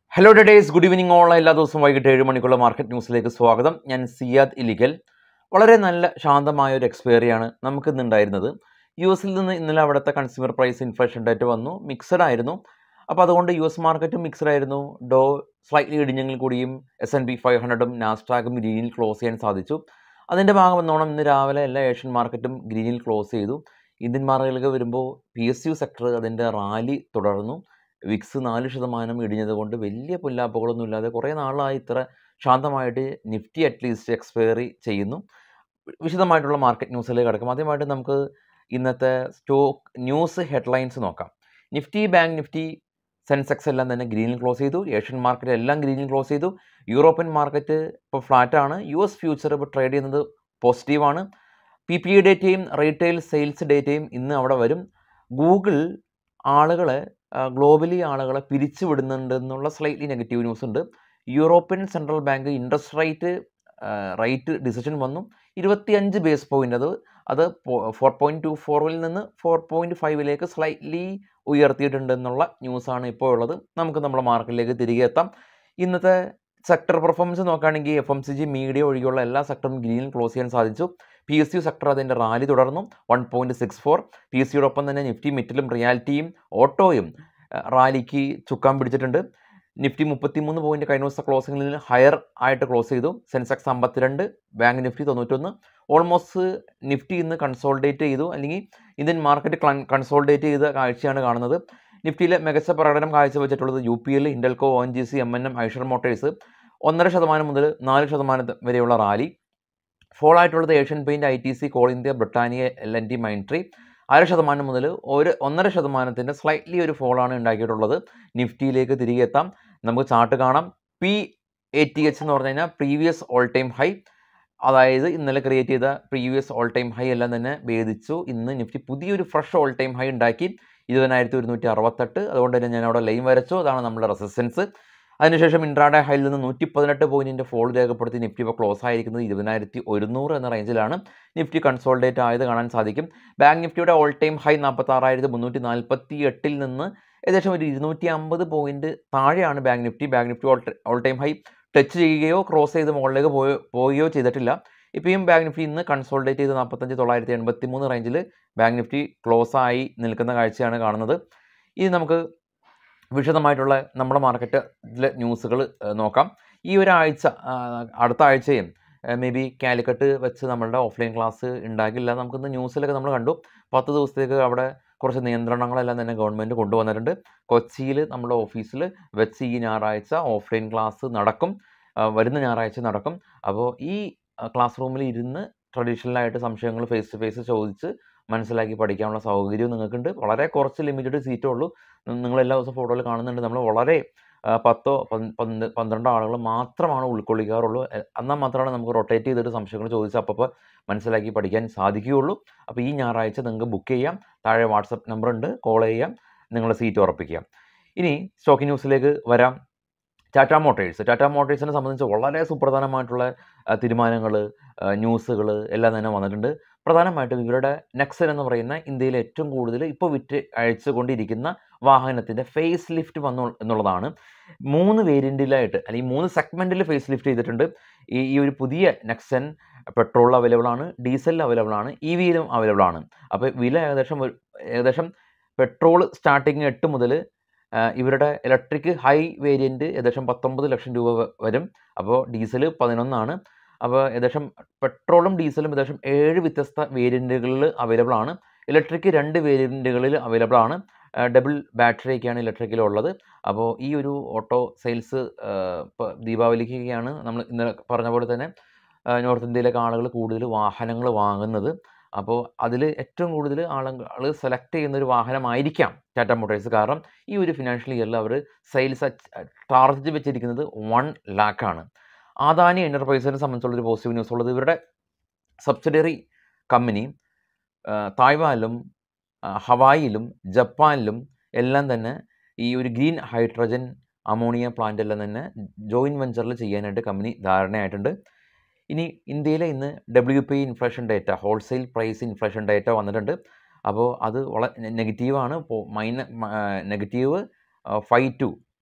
hello days good evening all എല്ലാ ദിവസവും വൈകിട്ട് ഏഴ് മണിക്കുള്ള മാർക്കറ്റ് ന്യൂസിലേക്ക് സ്വാഗതം ഞാൻ സിയാദ് ഇലിഗൽ വളരെ നല്ല ശാന്തമായ ഒരു എക്സ്പയറിയാണ് നമുക്ക് ഇന്ന് ഉണ്ടായിരുന്നത് യു എസിൽ നിന്ന് ഇന്നലെ അവിടുത്തെ കൺസ്യൂമർ പ്രൈസ് ഇൻഫ്ലേഷൻ ഡേറ്റ് വന്നു മിക്സഡ് ആയിരുന്നു അപ്പോൾ അതുകൊണ്ട് യു എസ് മാർക്കറ്റും മിക്സഡ് ആയിരുന്നു ഡോ സ്ലൈറ്റ്ലി ഇടിഞ്ഞെങ്കിൽ കൂടിയും എസ് എൻ ബി ഫൈവ് ഹൺഡ്രഡും നാസ്റ്റാഗും ഗ്രീനിൽ ക്ലോസ് ചെയ്യാൻ സാധിച്ചു അതിൻ്റെ ഭാഗം എന്നോണം ഇന്ന് രാവിലെ എല്ലാ ഏഷ്യൻ മാർക്കറ്റും ഗ്രീനിൽ ക്ലോസ് ചെയ്തു ഇന്ത്യൻ മാർക്കറ്റിലേക്ക് വരുമ്പോൾ പി എസ് യു സെക്ടർ അതിൻ്റെ റാലി തുടർന്നു വിക്സ് നാല് ശതമാനം ഇടിഞ്ഞത് കൊണ്ട് വലിയ പുല്ലാപ്പുകളൊന്നും ഇല്ലാതെ കുറേ നാളായി ഇത്ര ശാന്തമായിട്ട് നിഫ്റ്റി അറ്റ്ലീസ്റ്റ് എക്സ്പയറി ചെയ്യുന്നു വിശദമായിട്ടുള്ള മാർക്കറ്റ് ന്യൂസിലേക്ക് കിടക്കും ആദ്യമായിട്ട് നമുക്ക് ഇന്നത്തെ സ്റ്റോക്ക് ന്യൂസ് ഹെഡ്ലൈൻസ് നോക്കാം നിഫ്റ്റി ബാങ്ക് നിഫ്റ്റി സെൻസെക്സ് എല്ലാം തന്നെ ഗ്രീനിൽ ക്ലോസ് ചെയ്തു ഏഷ്യൻ മാർക്കറ്റ് എല്ലാം ഗ്രീനിൽ ക്ലോസ് ചെയ്തു യൂറോപ്യൻ മാർക്കറ്റ് ഇപ്പോൾ ഫ്ലാറ്റാണ് യു എസ് ഫ്യൂച്ചർ ഇപ്പോൾ ട്രേഡ് ചെയ്യുന്നത് പോസിറ്റീവാണ് പി പി ഐ ഡേറ്റയും റീറ്റെയിൽ സെയിൽസ് ഡേറ്റയും ഇന്ന് അവിടെ വരും ഗൂഗിൾ ആളുകളെ ഗ്ലോബലി ആളുകളെ പിരിച്ചു വിടുന്നുണ്ട് എന്നുള്ള സ്ലൈറ്റ്ലി നെഗറ്റീവ് ന്യൂസ് ഉണ്ട് European central bank interest rate rate decision വന്നു ഇരുപത്തിയഞ്ച് ബേസ് പോയിൻ്റ് അത് അത് ഫോർ പോയിൻറ്റ് ടു ഫോറിൽ നിന്ന് ഫോർ പോയിൻറ്റ് ഫൈവിലേക്ക് സ്ലൈറ്റ്ലി ഉയർത്തിയിട്ടുണ്ട് എന്നുള്ള ന്യൂസാണ് ഇപ്പോൾ ഉള്ളത് നമുക്ക് നമ്മുടെ മാർക്കറ്റിലേക്ക് തിരികെ എത്താം ഇന്നത്തെ സെക്ടർ പെർഫോമൻസ് നോക്കുകയാണെങ്കിൽ F M C G media ഒഴികെയുള്ള എല്ലാ സെക്ടറും ഗ്രീനിൽ ക്ലോസ് ചെയ്യാൻ സാധിച്ചു പി എസ് യു സെക്ടർ അതിൻ്റെ റാലി തുടർന്നു one point six four P S സിയോടൊപ്പം തന്നെ നിഫ്റ്റി മിറ്റിലും റിയാലിറ്റിയും ഓട്ടോയും റാലിക്ക് ചുക്കാൻ പിടിച്ചിട്ടുണ്ട് നിഫ്റ്റി മുപ്പത്തിമൂന്ന് പോയിന്റ് കഴിഞ്ഞ ദിവസത്തെ ക്ലോസിംഗിൽ നിന്ന് ഹയർ ആയിട്ട് ക്ലോസ് ചെയ്തു സെൻസെക്സ് അമ്പത്തിരണ്ട് ബാങ്ക് നിഫ്റ്റി തൊണ്ണൂറ്റൊന്ന് ഓൾമോസ്റ്റ് നിഫ്റ്റി ഇന്ന് കൺസോൾഡേറ്റ് ചെയ്തു അല്ലെങ്കിൽ ഇന്ത്യൻ മാർക്കറ്റ് കൺസോൾഡേറ്റ് ചെയ്ത കാഴ്ചയാണ് കാണുന്നത് നിഫ്റ്റിയിലെ മികച്ച പ്രകടനം കാഴ്ചവെച്ചിട്ടുള്ളത് U P L Hindalco O N G C M N M Eicher motors ഒന്നര ശതമാനം മുതൽ നാല് ശതമാനം വരെയുള്ള റാലി ഫോൾ ആയിട്ടുള്ളത് Asian paint I T C coal India Britannia L N T Mindtree അര ശതമാനം മുതൽ ഒരു ഒന്നര ശതമാനത്തിൻ്റെ സ്ലൈറ്റ്ലി ഒരു ഫോളാണ് ഉണ്ടാക്കിയിട്ടുള്ളത് നിഫ്റ്റിയിലേക്ക് തിരികെ എത്താം നമുക്ക് ചാർട്ട് കാണാം പി എ ടി എച്ച് എന്ന് പറഞ്ഞു കഴിഞ്ഞാൽ പ്രീവിയസ് ഓൾ ടൈം ഹൈ അതായത് ഇന്നലെ ക്രിയേറ്റ് ചെയ്ത പ്രീവിയസ് ഓൾ ടൈം ഹൈ എല്ലാം തന്നെ ഭേദിച്ചു ഇന്ന് നിഫ്റ്റി പുതിയൊരു ഫ്രഷ് ഓൾ ടൈം ഹൈ ഉണ്ടാക്കി ഇരുപതിനായിരത്തി ഒരുന്നൂറ്റി അറുപത്തെട്ട് അതുകൊണ്ട് തന്നെ ഞാൻ അവിടെ ലൈൻ വരച്ചു അതാണ് നമ്മുടെ റെസിസ്റ്റൻസ് അതിനുശേഷം ഇൻട്രാഡേ ഹൈയിൽ നിന്ന് നൂറ്റി പതിനെട്ട് പോയിൻറ്റിൻ്റെ ഫോൾ രേഖപ്പെടുത്തി നിഫ്റ്റി ഇപ്പോൾ ക്ലോസ് ആയിരിക്കുന്നത് ഇരുപതിനായിരത്തി ഒരുന്നൂറ് എന്ന റേഞ്ചിലാണ് നിഫ്റ്റി കൺസോൾഡേറ്റ് ആയത് കാണാൻ സാധിക്കും ബാങ്ക് നിഫ്റ്റിയുടെ ഓൾ ടൈം ഹൈ നാൽപ്പത്താറായിരത്തി മുന്നൂറ്റി നാൽപ്പത്തി എട്ടിൽ നിന്ന് ഏകദേശം ഒരു ഇരുന്നൂറ്റി അമ്പത് പോയിൻറ്റ് താഴെയാണ് bank Nifty bank Nifty all all time high touch ചെയ്യുകയോ ക്രോസ് ചെയ്ത് മുകളിലേക്ക് പോയോ പോവുകയോ ചെയ്തിട്ടില്ല ഇപ്പോഴും ബാങ്ക് നിഫ്റ്റി ഇന്ന് കൺസോൾഡേറ്റ് ചെയ്ത് നാൽപ്പത്തഞ്ച് തൊള്ളായിരത്തി എൺപത്തി മൂന്ന് റേഞ്ചിൽ ബാങ്ക് നിഫ്റ്റി ക്ലോസ് ആയി നിൽക്കുന്ന കാഴ്ചയാണ് കാണുന്നത് ഇനി നമുക്ക് വിശദമായിട്ടുള്ള നമ്മുടെ മാർക്കറ്റിലെ ന്യൂസുകൾ നോക്കാം ഈ ഒരാഴ്ച അടുത്ത ആഴ്ചയും മേ ബി കാലിക്കട്ട് വെച്ച് നമ്മളുടെ ഓഫ്ലൈൻ ക്ലാസ് ഉണ്ടാകില്ല നമുക്കിന്ന് ന്യൂസിലൊക്കെ നമ്മൾ കണ്ടു പത്ത് ദിവസത്തേക്ക് അവിടെ കുറച്ച് നിയന്ത്രണങ്ങളെല്ലാം തന്നെ ഗവൺമെൻറ് കൊണ്ടുവന്നിട്ടുണ്ട് കൊച്ചിയിൽ നമ്മുടെ ഓഫീസിൽ വെച്ച് ഈ ഞായറാഴ്ച ഓഫ്ലൈൻ ക്ലാസ് നടക്കും വരുന്ന ഞായറാഴ്ച നടക്കും അപ്പോൾ ഈ ക്ലാസ് റൂമിൽ ഇരുന്ന് ട്രഡീഷണലായിട്ട് സംശയങ്ങൾ ഫേസ് ടു ഫേസ് ചോദിച്ച് മനസ്സിലാക്കി പഠിക്കാനുള്ള സൗകര്യവും നിങ്ങൾക്കുണ്ട് വളരെ കുറച്ച് ലിമിറ്റഡ് സീറ്റേ ഉള്ളൂ നിങ്ങൾ എല്ലാ ദിവസവും ഫോട്ടോയിൽ കാണുന്നുണ്ട് നമ്മൾ വളരെ പത്തോ പന്ത്രണ്ടോ ആളുകൾ മാത്രമാണ് ഉൾക്കൊള്ളിക്കാറുള്ളൂ എന്നാൽ മാത്രമാണ് നമുക്ക് റൊട്ടേറ്റ് ചെയ്തിട്ട് സംശയങ്ങൾ ചോദിച്ച് അപ്പോൾ മനസ്സിലാക്കി പഠിക്കാൻ സാധിക്കുകയുള്ളൂ അപ്പോൾ ഈ ഞായറാഴ്ച നിങ്ങൾക്ക് ബുക്ക് ചെയ്യാം താഴെ വാട്സപ്പ് നമ്പർ ഉണ്ട് കോൾ ചെയ്യാം നിങ്ങളുടെ സീറ്റ് ഉറപ്പിക്കാം ഇനി സ്റ്റോക്ക് ന്യൂസിലേക്ക് വരാം ടാറ്റ മോട്ടേഴ്സ് ടാറ്റ മോട്ടേഴ്സിനെ സംബന്ധിച്ച് വളരെ സുപ്രധാനമായിട്ടുള്ള തീരുമാനങ്ങൾ ന്യൂസുകൾ എല്ലാം തന്നെ വന്നിട്ടുണ്ട് പ്രധാനമായിട്ടും ഇവരുടെ നെക്സൻ എന്ന് പറയുന്ന ഇന്ത്യയിലെ ഏറ്റവും കൂടുതൽ ഇപ്പോൾ വിറ്റ് അയച്ചുകൊണ്ടിരിക്കുന്ന വാഹനത്തിൻ്റെ ഫേസ് ലിഫ്റ്റ് വന്നു എന്നുള്ളതാണ് മൂന്ന് വേരിയൻറ്റിലായിട്ട് അല്ലെങ്കിൽ മൂന്ന് സെഗ്മെൻറ്റിൽ ഫേസ് ലിഫ്റ്റ് ചെയ്തിട്ടുണ്ട് ഈ ഈ ഒരു പുതിയ നെക്സൻ പെട്രോളിൽ അവൈലബിൾ ആണ് ഡീസലിൽ അവൈലബിൾ ആണ് ഇ വിയിലും അവൈലബിൾ ആണ് അപ്പോൾ വില ഏകദേശം ഏകദേശം പെട്രോൾ സ്റ്റാർട്ടിങ് എട്ട് മുതൽ ഇവരുടെ ഇലക്ട്രിക് ഹൈ വേരിയൻറ്റ് ഏകദേശം പത്തൊമ്പത് ലക്ഷം രൂപ വരും അപ്പോൾ ഡീസൽ പതിനൊന്നാണ് അപ്പോൾ ഏകദേശം പെട്രോളും ഡീസലും ഏകദേശം ഏഴ് വ്യത്യസ്ത വേരിയൻറ്റുകളിൽ അവൈലബിൾ ആണ് ഇലക്ട്രിക് രണ്ട് വേരിയൻറ്റുകളിൽ അവൈലബിൾ ആണ് ഡബിൾ ബാറ്ററിയൊക്കെയാണ് ഇലക്ട്രിക്കിലുള്ളത് അപ്പോൾ ഈ ഒരു ഓട്ടോ സെയിൽസ് ഇപ്പോൾ ദീപാവലിക്കൊക്കെയാണ് നമ്മൾ ഇന്നലെ പറഞ്ഞ പോലെ തന്നെ നോർത്ത് ഇന്ത്യയിലൊക്കെ ആളുകൾ കൂടുതൽ വാഹനങ്ങൾ വാങ്ങുന്നത് അപ്പോൾ അതിൽ ഏറ്റവും കൂടുതൽ ആളുകൾ സെലക്ട് ചെയ്യുന്ന ഒരു വാഹനമായിരിക്കാം ടാറ്റ മോട്ടോഴ്സ് കാരണം ഈ ഒരു ഫിനാൻഷ്യൽ ഇയറിൽ അവർ സെയിൽസ് ടാർജറ്റ് വെച്ചിരിക്കുന്നത് വൺ ലാക്കാണ് ആദാനി എൻ്റർപ്രൈസിനെ സംബന്ധിച്ചുള്ളൊരു പോസിറ്റീവ് ന്യൂസ് ഉള്ളത് ഇവരുടെ സബ്സിഡറി കമ്പനി തായ്വാനിലും ഹവായിലും ജപ്പാനിലും എല്ലാം തന്നെ ഈ ഒരു ഗ്രീൻ ഹൈഡ്രജൻ അമോണിയ പ്ലാന്റ് എല്ലാം തന്നെ ജോയിൻറ്റ് വെഞ്ചറിൽ ചെയ്യാനായിട്ട് കമ്പനി ധാരണയായിട്ടുണ്ട് ഇനി ഇന്ത്യയിലെ ഇന്ന് W P inflation data wholesale price inflation data വന്നിട്ടുണ്ട് അപ്പോൾ അത് വളരെ നെഗറ്റീവാണ് മൈന നെഗറ്റീവ് ഫൈവ് ടു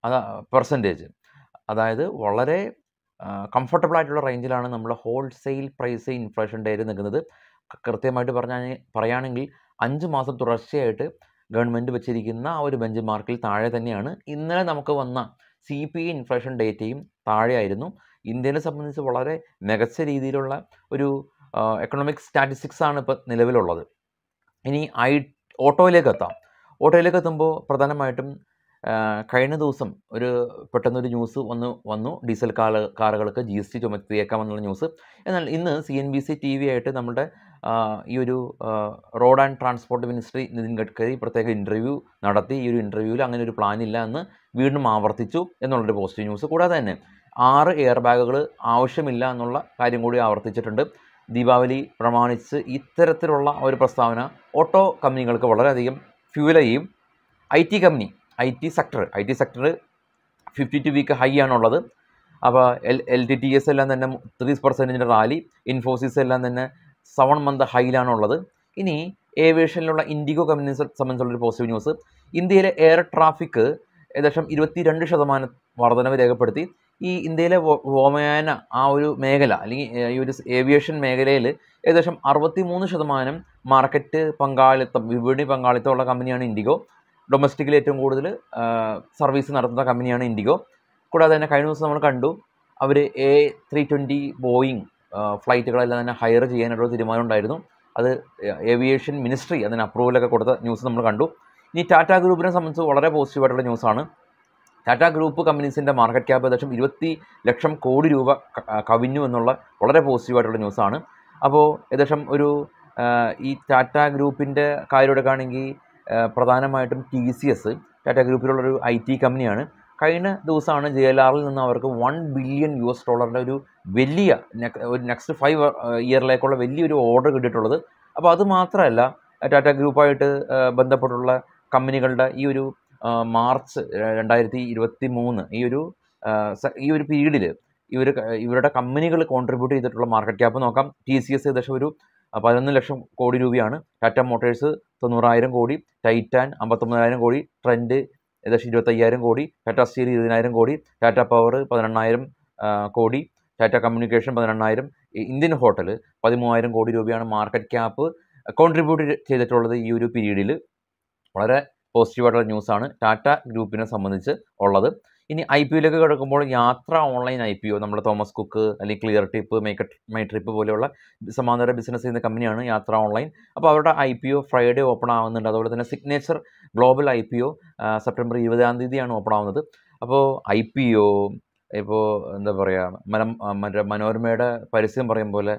അതാ പെർസെൻറ്റേജ് അതായത് വളരെ കംഫർട്ടബിൾ ആയിട്ടുള്ള റേഞ്ചിലാണ് നമ്മൾ ഹോൾസെയിൽ പ്രൈസ് ഇൻഫ്ലേഷൻ ഡേറ്റ് നിൽക്കുന്നത് കൃത്യമായിട്ട് പറഞ്ഞാൽ പറയുകയാണെങ്കിൽ അഞ്ച് മാസം തുടർച്ചയായിട്ട് ഗവൺമെൻറ് വെച്ചിരിക്കുന്ന ആ ഒരു ബെഞ്ച് മാർക്കിൽ താഴെ തന്നെയാണ് ഇന്നലെ നമുക്ക് വന്ന സി പി ഐ ഇൻഫ്ലേഷൻ ഡേറ്റയും താഴെയായിരുന്നു ഇന്ത്യനെ സംബന്ധിച്ച് വളരെ മികച്ച രീതിയിലുള്ള ഒരു എക്കണോമിക് സ്റ്റാറ്റിസ്റ്റിക്സ് ആണ് ഇപ്പോൾ നിലവിലുള്ളത് ഇനി ഐ ഓട്ടോയിലേക്ക് എത്താം ഓട്ടോയിലേക്ക് എത്തുമ്പോൾ പ്രധാനമായിട്ടും ആ, കഴിഞ്ഞ ദിവസം ഒരു പെട്ടെന്നൊരു ന്യൂസ് വന്നു വന്നു ഡീസൽ കാർ കാറുകൾക്ക് ജി എസ് ടി ചുമത്തിയേക്കാമെന്നുള്ള ന്യൂസ് എന്നാൽ ഇന്ന് C N B C T V ആയിട്ട് നമ്മുടെ ആ, ഈ ഒരു road and transport ministry Nitin Gadkari പ്രത്യേക ഇൻ്റർവ്യൂ നടത്തി ഈ ഒരു ഇൻ്റർവ്യൂവിൽ അങ്ങനെ ഒരു പ്ലാൻ ഇല്ല എന്ന് വീണ്ടും ആവർത്തിച്ചു എന്നുള്ളൊരു പോസിറ്റീവ് ന്യൂസ് കൂടാതെ തന്നെ ആറ് എയർ ബാഗുകൾ ആവശ്യമില്ല എന്നുള്ള കാര്യം കൂടി ആവർത്തിച്ചിട്ടുണ്ട് ദീപാവലി പ്രമാണിച്ച് ഇത്തരത്തിലുള്ള ഒരു പ്രസ്താവന ഓട്ടോ കമ്പനികൾക്ക് വളരെയധികം ഫ്യൂൽ ചെയ്യും I T company I T sector I T sector fifty two week high ആണുള്ളത് അപ്പോൾ L L T T S എല്ലാം തന്നെ ത്രീ പെർസെൻറ്റിൻ്റെ റാലി ഇൻഫോസിസ് എല്ലാം തന്നെ സെവൻ മന്ത് ഹൈയിലാണുള്ളത് ഇനി ഏവിയേഷനിലുള്ള ഇൻഡിഗോ കമ്പനിയെ സംബന്ധിച്ചുള്ളൊരു പോസിറ്റീവ് ന്യൂസ് ഇന്ത്യയിലെ എയർ ട്രാഫിക് ഏകദേശം ഇരുപത്തി രണ്ട് ശതമാനം വർധനവ് രേഖപ്പെടുത്തി ഈ ഇന്ത്യയിലെ വോ- വ്യോമയാന ആ ഒരു മേഖല അല്ലെങ്കിൽ ഏ, ഈ ഒരു ഏവിയേഷൻ മേഖലയിൽ ഏകദേശം അറുപത്തി മൂന്ന് ശതമാനം മാർക്കറ്റ് പങ്കാളിത്തം വിപണി പങ്കാളിത്തമുള്ള കമ്പനിയാണ് ഇൻഡിഗോ ഡൊമസ്റ്റിക്കിൽ ഏറ്റവും കൂടുതൽ സർവീസ് നടത്തുന്ന കമ്പനിയാണ് ഇൻഡിഗോ കൂടാതെ തന്നെ കഴിഞ്ഞ ദിവസം നമ്മൾ കണ്ടു അവർ എ ത്രീ ട്വൻറ്റി ബോയിങ് ഫ്ലൈറ്റുകളെല്ലാം തന്നെ ഹയർ ചെയ്യാനുള്ള തീരുമാനം ഉണ്ടായിരുന്നു അത് ഏവിയേഷൻ മിനിസ്ട്രി അതിന് അപ്രൂവലൊക്കെ കൊടുത്ത ന്യൂസ് നമ്മൾ കണ്ടു ഇനി ടാറ്റ ഗ്രൂപ്പിനെ സംബന്ധിച്ച് വളരെ പോസിറ്റീവായിട്ടുള്ള ന്യൂസാണ് ടാറ്റ ഗ്രൂപ്പ് കമ്പനീസിൻ്റെ മാർക്കറ്റ് ക്യാപ്പ് ഏകദേശം ഇരുപത്തി ലക്ഷം കോടി രൂപ ക- ആ, കവിഞ്ഞു എന്നുള്ള വളരെ പോസിറ്റീവായിട്ടുള്ള ന്യൂസാണ് അപ്പോൾ ഏകദേശം ഒരു ആ, ഈ ടാറ്റ ഗ്രൂപ്പിൻ്റെ കാര്യം എടുക്കുകയാണെങ്കിൽ ആ, പ്രധാനമായിട്ടും ടി സി എസ് ടാറ്റ ഗ്രൂപ്പിലുള്ളൊരു ഐ ടി കമ്പനിയാണ് കഴിഞ്ഞ ദിവസമാണ് ജെ എൽ ആറിൽ നിന്ന് അവർക്ക് വൺ ബില്യൺ യു എസ് ഡോളറിൻ്റെ ഒരു വലിയ നെക്- ഒരു നെക്സ്റ്റ് ഫൈവ് ഇയറിലേക്കുള്ള വലിയൊരു ഓർഡർ കിട്ടിയിട്ടുള്ളത് അപ്പോൾ അത് മാത്രമല്ല ടാറ്റ ഗ്രൂപ്പായിട്ട് ആ, ബന്ധപ്പെട്ടുള്ള കമ്പനികളുടെ ഈ ഒരു ആ, മാർച്ച് രണ്ടായിരത്തി ഇരുപത്തി മൂന്ന് ഈ ഒരു ആ, സ- ഈ ഒരു പീരീഡിൽ ഇവർ ഇവരുടെ കമ്പനികൾ കോൺട്രിബ്യൂട്ട് ചെയ്തിട്ടുള്ള മാർക്കറ്റ് ക്യാപ്പ് നോക്കാം ടി സി എസ് ഏകദേശം ഒരു ആ, പതിനൊന്ന് ലക്ഷം കോടി രൂപയാണ് ടാറ്റ മോട്ടോഴ്സ് തൊണ്ണൂറായിരം കോടി ടൈറ്റാൻ അമ്പത്തൊമ്പതിനായിരം കോടി ട്രെൻഡ് ഏകദേശം ഇരുപത്തയ്യായിരം കോടി ടാറ്റ സ്റ്റീൽ ഇരുപതിനായിരം കോടി ടാറ്റ പവർ പതിനെണ്ണായിരം ആ, കോടി ടാറ്റ കമ്മ്യൂണിക്കേഷൻ പതിനെണ്ണായിരം ഇ- ഇന്ത്യൻ ഹോട്ടൽ പതിമൂവായിരം കോടി രൂപയാണ് മാർക്കറ്റ് ക്യാപ്പ് കോൺട്രിബ്യൂട്ട് ചെയ്തിട്ടുള്ളത് ഈ ഒരു പീരീഡിൽ വളരെ പോസിറ്റീവായിട്ടുള്ള ന്യൂസാണ് ടാറ്റ ഗ്രൂപ്പിനെ സംബന്ധിച്ച് ഉള്ളത് ഇനി ഐ പി ഒയിലേക്ക് കിടക്കുമ്പോൾ Yatra online I P O നമ്മുടെ തോമസ് കുക്ക് അല്ലെങ്കിൽ Cleartrip MakeMyTrip പോലെയുള്ള സമാന്തര ബിസിനസ് ചെയ്യുന്ന കമ്പനിയാണ് യാത്ര ഓൺലൈൻ അപ്പോൾ അവരുടെ I P O Friday open ആവുന്നുണ്ട് അതുപോലെ തന്നെ Signature Global I P O September ഇരുപതാം തീയതിയാണ് ഓപ്പൺ ആവുന്നത് അപ്പോൾ ഐ പി ഒ ഇപ്പോൾ എന്താ പറയുക മനം ആ, മറ്റേ മനോരമയുടെ പരസ്യം പറയും പോലെ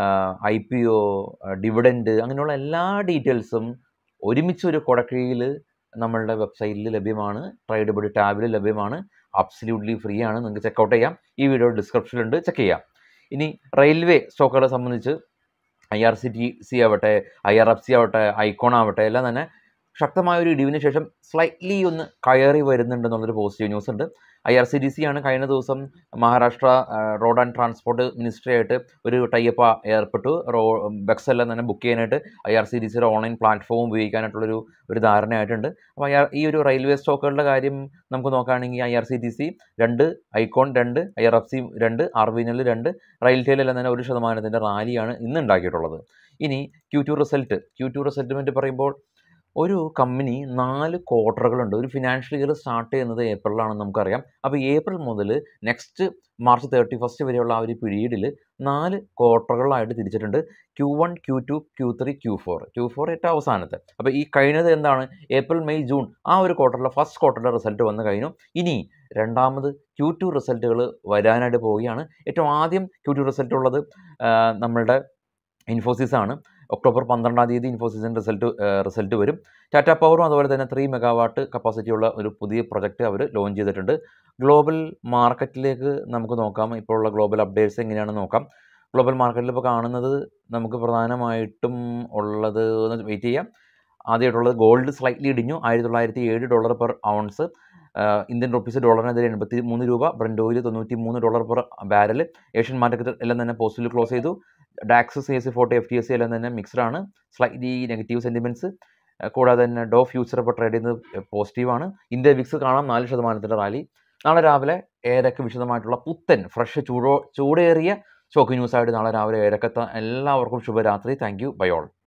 ഐ പി ഒ ഡിവിഡൻഡ് അങ്ങനെയുള്ള എല്ലാ ഡീറ്റെയിൽസും ഒരുമിച്ച് ഒരു കുടക്കീഴിൽ നമ്മളുടെ വെബ്സൈറ്റിൽ ലഭ്യമാണ് ട്രൈഡബിൾ ടാബിൽ ലഭ്യമാണ് അബ്സല്യൂട്ട്ലി ഫ്രീ ആണ് നിങ്ങൾക്ക് ചെക്കൗട്ട് ചെയ്യാം ഈ വീഡിയോ ഡിസ്ക്രിപ്ഷനിലുണ്ട് ചെക്ക് ചെയ്യാം ഇനി റെയിൽവേ സ്റ്റോക്കുകളെ സംബന്ധിച്ച് I R C T C ആവട്ടെ ഐ ആർ എഫ് സി ആവട്ടെ ഐക്കോൺ ആവട്ടെ എല്ലാം തന്നെ ശക്തമായ ഒരു ഇടിവിന് ശേഷം സ്ലൈറ്റ്ലി ഒന്ന് കയറി വരുന്നുണ്ടെന്നുള്ളൊരു പോസിറ്റീവ് ന്യൂസ് ഉണ്ട് I R C D C ആണ് കഴിഞ്ഞ ദിവസം Maharashtra road and transport ministry ആയിട്ട് ഒരു ടൈപ്പ് ഏർപ്പെട്ടു റോ ബസ് എല്ലാം തന്നെ ബുക്ക് ചെയ്യാനായിട്ട് ഐ ആർ സി ഡി സിയുടെ ഓൺലൈൻ പ്ലാറ്റ്ഫോം ഉപയോഗിക്കാനായിട്ടുള്ളൊരു ഒരു ധാരണയായിട്ടുണ്ട് അപ്പോൾ ഐ ആർ ഈ ഒരു റെയിൽവേ സ്റ്റോക്കുകളുടെ കാര്യം നമുക്ക് നോക്കുകയാണെങ്കിൽ I R C T C രണ്ട് ഐക്കോൺ രണ്ട് ഐ ആർ എഫ് സി രണ്ട് ആർവിനൽ രണ്ട് റെയിൽറ്റെയിൽ എല്ലാം തന്നെ ഒരു ശതമാനത്തിൻ്റെ റാലിയാണ് ഇന്ന് ഉണ്ടാക്കിയിട്ടുള്ളത് ഇനി Q two result Q two result പറ്റി പറയുമ്പോൾ ഒരു കമ്പനി നാല് ക്വാർട്ടറുകളുണ്ട് ഒരു ഫിനാൻഷ്യൽ ഇയർ സ്റ്റാർട്ട് ചെയ്യുന്നത് ഏപ്രിലാണെന്ന് നമുക്കറിയാം അപ്പോൾ ഏപ്രിൽ മുതൽ നെക്സ്റ്റ് മാർച്ച് തേർട്ടി ഫസ്റ്റ് വരെയുള്ള ആ ഒരു പീരീഡിൽ നാല് ക്വാർട്ടറുകളായിട്ട് തിരിച്ചിട്ടുണ്ട് Q one Q two Q three Q four Q four ഏറ്റവും അവസാനത്തെ അപ്പോൾ ഈ കഴിഞ്ഞത് എന്താണ് ഏപ്രിൽ മെയ് ജൂൺ ആ ഒരു ക്വാർട്ടറിലെ ഫസ്റ്റ് ക്വാർട്ടറിലെ റിസൾട്ട് വന്നു കഴിഞ്ഞു ഇനി രണ്ടാമത് ക്യൂ ടു റിസൾട്ടുകൾ വരാനായിട്ട് പോവുകയാണ് ഏറ്റവും ആദ്യം ക്യൂ ടു റിസൾട്ട് ഉള്ളത് ആ, നമ്മളുടെ ഇൻഫോസിസ് ആണ് ഒക്ടോബർ പന്ത്രണ്ടാം തീയതി ഇൻഫോസിസിൻ്റെ റിസൾട്ട് റിസൾട്ട് വരും ടാറ്റ പവറും അതുപോലെ തന്നെ ത്രീ മെഗാവാട്ട് കപ്പാസിറ്റി ഉള്ള ഒരു പുതിയ പ്രൊജക്റ്റ് അവർ ലോഞ്ച് ചെയ്തിട്ടുണ്ട് ഗ്ലോബൽ മാർക്കറ്റിലേക്ക് നമുക്ക് നോക്കാം ഇപ്പോൾ ഉള്ള ഗ്ലോബൽ അപ്ഡേറ്റ്സ് എങ്ങനെയാണെന്ന് നോക്കാം ഗ്ലോബൽ മാർക്കറ്റിൽ ഇപ്പോൾ കാണുന്നത് നമുക്ക് പ്രധാനമായിട്ടും ഉള്ളത് വെയിറ്റ് ചെയ്യാം ആദ്യമായിട്ടുള്ളത് ഗോൾഡ് സ്ലൈറ്റ്ലി ഇടിഞ്ഞു ആയിരത്തി തൊള്ളായിരത്തി ഏഴ് dollar per ounce Indian rupees ഡോളറിനെതിരെ എൺപത്തി മൂന്ന് രൂപ ബ്രണ്ട് ഓയിൽ തൊണ്ണൂറ്റി മൂന്ന് dollar per barrel Asian market എല്ലാം തന്നെ പോസിറ്റീവ് ക്ലോസ് ചെയ്തു DAX C S C forty F T S C എല്ലാം തന്നെ മിക്സ്ഡ് ആണ് സ്ലൈറ്റ്ലി നെഗറ്റീവ് സെൻറ്റിമെൻറ്റ്സ് ഏഹ് കൂടാതെ തന്നെ ഡോ ഫ്യൂച്ചർ ഇപ്പോൾ ട്രേഡ് ചെയ്യുന്നത് പോസിറ്റീവാണ് ഇന്ത്യ വിക്സ് കാണാം നാല് ശതമാനത്തിൻ്റെ റാലി നാളെ രാവിലെ ഏതൊക്കെ വിശദമായിട്ടുള്ള പുത്തൻ ഫ്രഷ് ചൂടോ ചൂടേറിയ ഷോക്ക് ന്യൂസായിട്ട് നാളെ രാവിലെ ഏഴരക്കെത്താം എല്ലാവർക്കും ശുഭരാത്രി താങ്ക് യു ബൈ ഓൾ